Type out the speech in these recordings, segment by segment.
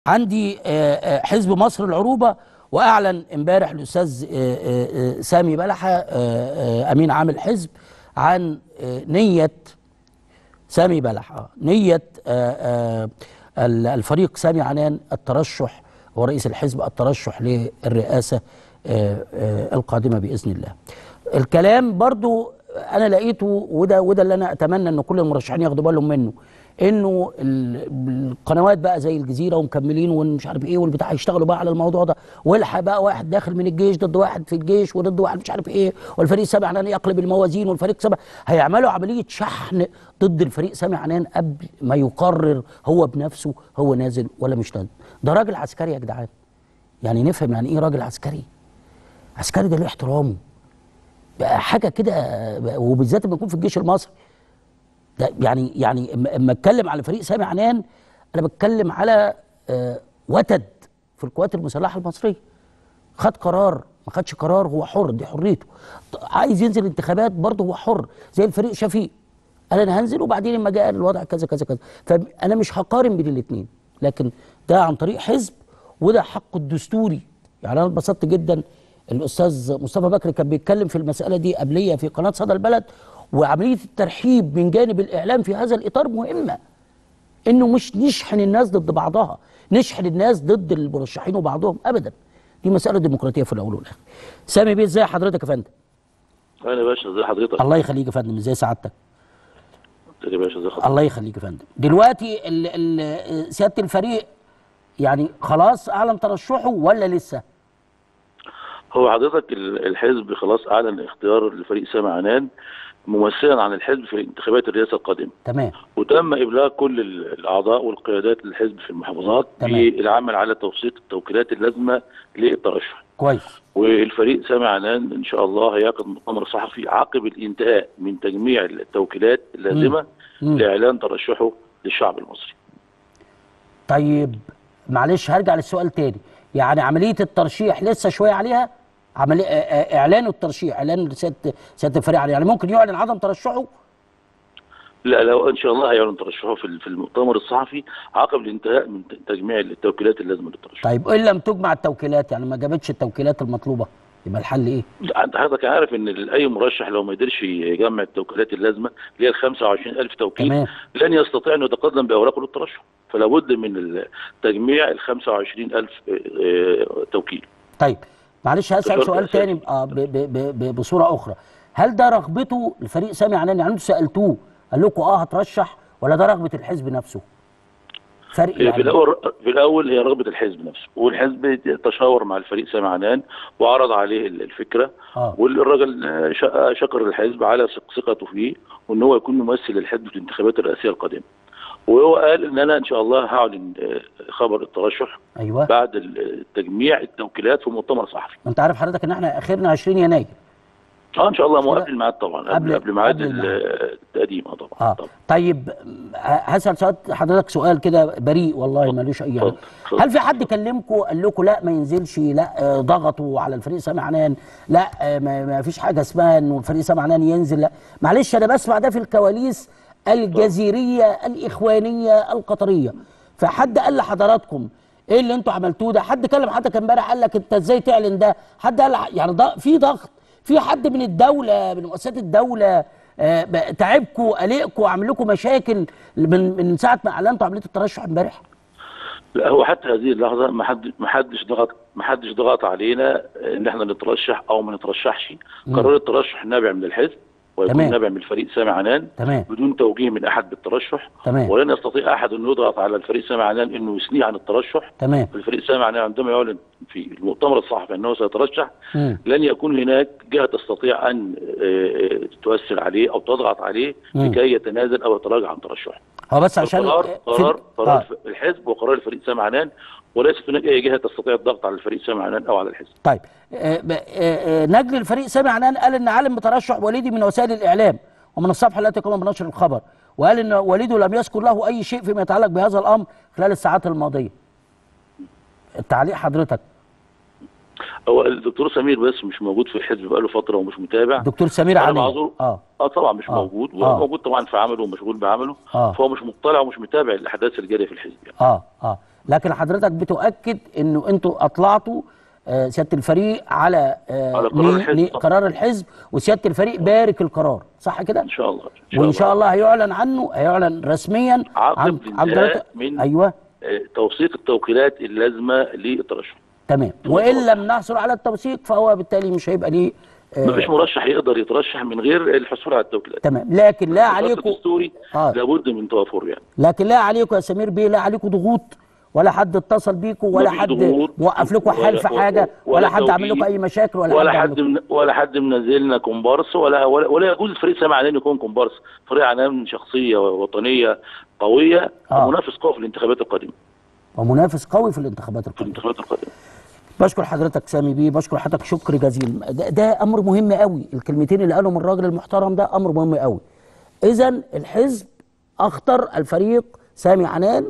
عندي آه، آه، حزب مصر العروبه واعلن امبارح الاستاذ آه، آه، آه، سامي بلحه آه، آه، امين عام الحزب عن آه، نيه سامي بلحه نيه آه، آه، ال- الفريق سامي عنان الترشح هو رئيس الحزب الترشح للرئاسه آه، آه، القادمه باذن الله. الكلام برضو انا لقيته وده وده اللي انا اتمنى ان كل المرشحين ياخدوا بالهم منه انه ال- القنوات بقى زي الجزيره ومكملين ومش عارف ايه والبتاع يشتغلوا بقى على الموضوع ده والحق بقى واحد داخل من الجيش ضد واحد في الجيش وضد واحد مش عارف ايه والفريق سامي عنان يقلب الموازين والفريق سامي هيعملوا عمليه شحن ضد الفريق سامي عنان قبل ما يقرر هو بنفسه هو نازل ولا مش نازل ده راجل عسكري يا جدعان يعني نفهم يعني ايه راجل عسكري عسكري ده ليه احترامه بقى حاجه كده وبالذات لما يكون في الجيش المصري ده يعني يعني اما اما اتكلم على فريق سامي عنان انا بتكلم على آه، وتد في القوات المسلحه المصريه خد قرار ما خدش قرار هو حر دي حريته ط- عايز ينزل انتخابات برضه هو حر زي الفريق شفيق قال انا هنزل وبعدين لما جاء الوضع كذا كذا كذا فانا مش هقارن بين الاثنين لكن ده عن طريق حزب وده حقه الدستوري يعني انا اتبسطت جدا الاستاذ مصطفى بكر كان بيتكلم في المساله دي قبليه في قناه صدى البلد وعمليه الترحيب من جانب الاعلام في هذا الاطار مهمه انه مش نشحن الناس ضد بعضها نشحن الناس ضد المرشحين وبعضهم ابدا دي مساله ديمقراطيه في الاول والاخر سامي بيه ازاي حضرتك يا فندم اهلا يا باشا ازي حضرتك الله يخليك يا فندم ازاي سعادتك ازيك يا باشا ازي حضرتك الله يخليك يا فندم دلوقتي ال ال سياده الفريق يعني خلاص اعلن ترشحه ولا لسه هو حضرتك ال- الحزب خلاص اعلن اختيار لفريق سامي عنان ممثلا عن الحزب في انتخابات الرئاسه القادمه تمام وتم ابلاغ كل ال- الاعضاء والقيادات للحزب في المحافظات تمام. بالعمل على توثيق التوكيلات اللازمه للترشح كويس والفريق سامي عنان ان شاء الله هيعقد مؤتمر صحفي عقب الانتهاء من تجميع التوكيلات اللازمه مم. لاعلان ترشحه للشعب المصري طيب معلش هرجع للسؤال تاني يعني عمليه الترشيح لسه شويه عليها عمليه اعلان الترشيح اعلان سياده سياده الفريق عليه يعني ممكن يعلن عدم ترشحه لا لو ان شاء الله هيعلن ترشحه في في المؤتمر الصحفي عقب الانتهاء من تجميع التوكيلات اللازمه للترشح. طيب ان لم تجمع التوكيلات يعني ما جابتش التوكيلات المطلوبه يبقى الحل ايه انت حضرتك عارف ان اي مرشح لو ما قدرش يجمع التوكيلات اللازمه اللي هي ال 25000 توكيل تمام. لن يستطيع انه يتقدم باوراقه للترشح فلا بد من تجميع ال 25000 آه، توكيل. طيب معلش هسال بشرط سؤال أساسي. تاني آه ب ب ب ب بصوره اخرى هل ده رغبته الفريق سامي عنان يعني انتوا سالتوه قال لكم اه هترشح ولا ده رغبه الحزب نفسه فرق في يعني الاول في الاول هي رغبه الحزب نفسه والحزب تشاور مع الفريق سامي عنان وعرض عليه الفكره اه والراجل آه، ش- شكر الحزب على ثق- ثقته فيه وان هو يكون ممثل للحزب في الانتخابات الرئاسيه القادمه. وهو قال ان انا ان شاء الله هعلن آه، خبر الترشح ايوه بعد ال- تجميع التوكيلات في مؤتمر صحفي. انت عارف حضرتك ان احنا اخرنا 20 يناير اه ان شاء الله كده؟ مو قبل الميعاد طبعا قبل- قبل قبل ميعاد قبل ال- الميعاد. التقديم اه طبعا اه طبعا طيب ه- هسال سؤال حضرتك سؤال كده بريء والله ملوش اي يعني اتفضل، اتفضل. هل في حد كلمكم قال لكم لا ما ينزلش لا آه، ضغطوا على الفريق سامي عنان لا آه، ما, ما فيش حاجه اسمها انه الفريق سامي عنان ينزل لا معلش انا بسمع ده في الكواليس الجزيريه الاخوانيه القطريه فحد قال لحضراتكم ايه اللي انتوا عملتوه ده حد كلم حضرتك امبارح قال لك انت ازاي تعلن ده حد قال يعني ده في ضغط في حد من الدوله من مؤسسات الدوله آه، ب- تعبكوا قلقكوا عامل لكم مشاكل من من ساعه ما اعلنتوا عمليه الترشح امبارح لا هو حتى هذه اللحظه ما حد ما حدش ضغط ما حدش ضغط علينا ان احنا نترشح او ما نترشحش قرار الترشح نابع من الحزب ويكون تمام. نابع من الفريق سامي عنان تمام بدون توجيه من احد بالترشح تمام ولن يستطيع احد انه يضغط على الفريق سامي عنان انه يثنيه عن الترشح تمام الفريق سامي عنان عندما يعلن في المؤتمر الصحفي انه سيترشح مم. لن يكون هناك جهه تستطيع ان آه، آه، تؤثر عليه او تضغط عليه مم. لكي يتنازل او يتراجع عن ترشحه هو بس عشان قرار آه، في- قرار قرار آه. الحزب وقرار الفريق سامي عنان وليست هناك اي جهه تستطيع الضغط على الفريق سامي عنان او على الحزب طيب آه، ب- آه، آه، نجل الفريق سامي عنان قال ان علم بترشح وليدي من وسائل الاعلام ومن الصفحه التي قام بنشر الخبر وقال ان والده لم يذكر له اي شيء فيما يتعلق بهذا الامر خلال الساعات الماضيه التعليق حضرتك هو الدكتور سمير بس مش موجود في الحزب بقاله فتره ومش متابع دكتور سمير أنا علي معذور. اه اه طبعا مش آه. موجود آه. وهو موجود طبعا في عمله ومشغول بعمله آه. فهو مش مطلع ومش متابع الاحداث الجاريه في الحزب يعني. اه اه لكن حضرتك بتؤكد انه انتوا اطلعتوا آه، سياده الفريق على آه، على قرار ني- الحزب ني- طبعا. قرار الحزب وسياده الفريق بارك القرار صح كده ان شاء الله وان شاء الله هيعلن عنه هيعلن رسميا عقب عن عن الانتهاء قرار- من- ايوه آه، توثيق التوكيلات اللازمه للترشح تمام وان لم نحصل على التوثيق فهو بالتالي مش هيبقى ليه آه، ما فيش مرشح يقدر يترشح من غير الحصول على التوكيلات تمام لكن لا الشرط عليكم الدستوري آه. لابد من توافره يعني لكن لا عليكم يا سمير بيه لا عليكم ضغوط ولا حد اتصل بيكم ولا مفيش حد ضغوط موقف لكم حال في ولا- حاجه ولا, ولا حد عامل لكم توجيه. اي مشاكل ولا, ولا عامل حد لكم- من ولا حد منزلنا كومبارس ولا ولا, ولا يجوز الفريق سامع عنان يكون كومبارس فريق عنان شخصيه وطنيه قويه آه. ومنافس قوي في الانتخابات القادمه ومنافس قوي في الانتخابات في القادمه الانتخابات القادمه بشكر حضرتك سامي بيه بشكر حضرتك شكر جزيل ده, ده امر مهم قوي الكلمتين اللي قالهم الراجل المحترم ده امر مهم قوي اذا الحزب اخطر الفريق سامي عنان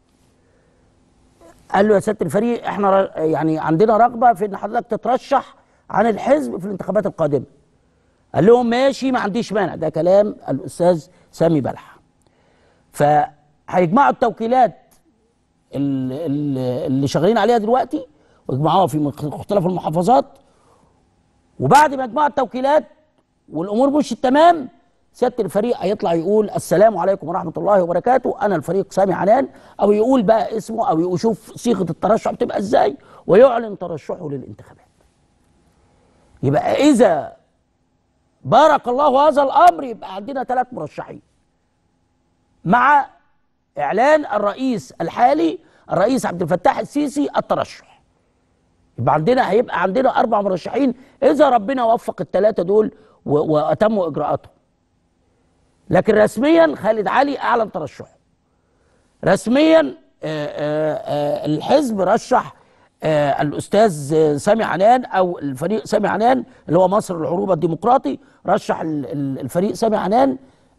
قال له يا سياده الفريق احنا ر- يعني عندنا رغبه في ان حضرتك تترشح عن الحزب في الانتخابات القادمه قال لهم ماشي ما عنديش مانع ده كلام الاستاذ سامي بلح فهيجمعوا التوكيلات ال- ال- اللي شغالين عليها دلوقتي ويجمعوها في مخ- مختلف المحافظات وبعد ما يجمعوا التوكيلات والامور مشيت تمام سياده الفريق هيطلع يقول السلام عليكم ورحمه الله وبركاته انا الفريق سامي عنان او يقول بقى اسمه او يشوف صيغه الترشح بتبقى ازاي ويعلن ترشحه للانتخابات يبقى اذا بارك الله هذا الامر يبقى عندنا ثلاث مرشحين مع اعلان الرئيس الحالي الرئيس عبد الفتاح السيسي الترشح يبقى عندنا هيبقى عندنا اربع مرشحين اذا ربنا وفق الثلاثه دول و- واتموا اجراءاتهم لكن رسميا خالد علي اعلن ترشحه رسميا آه، آه، آه، الحزب رشح آه، الاستاذ آه، سامي عنان او الفريق سامي عنان اللي هو مصر العروبه الديمقراطي رشح ال- ال- الفريق سامي عنان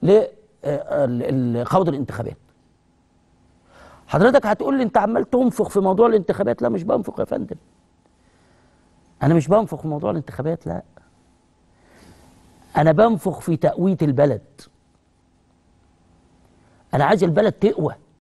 لخوض الانتخابات حضرتك هتقول لي انت عمال تنفخ في موضوع الانتخابات لا مش بنفخ يا فندم انا مش بنفخ في موضوع الانتخابات لا انا بنفخ في تقوية البلد انا عايز البلد تقوى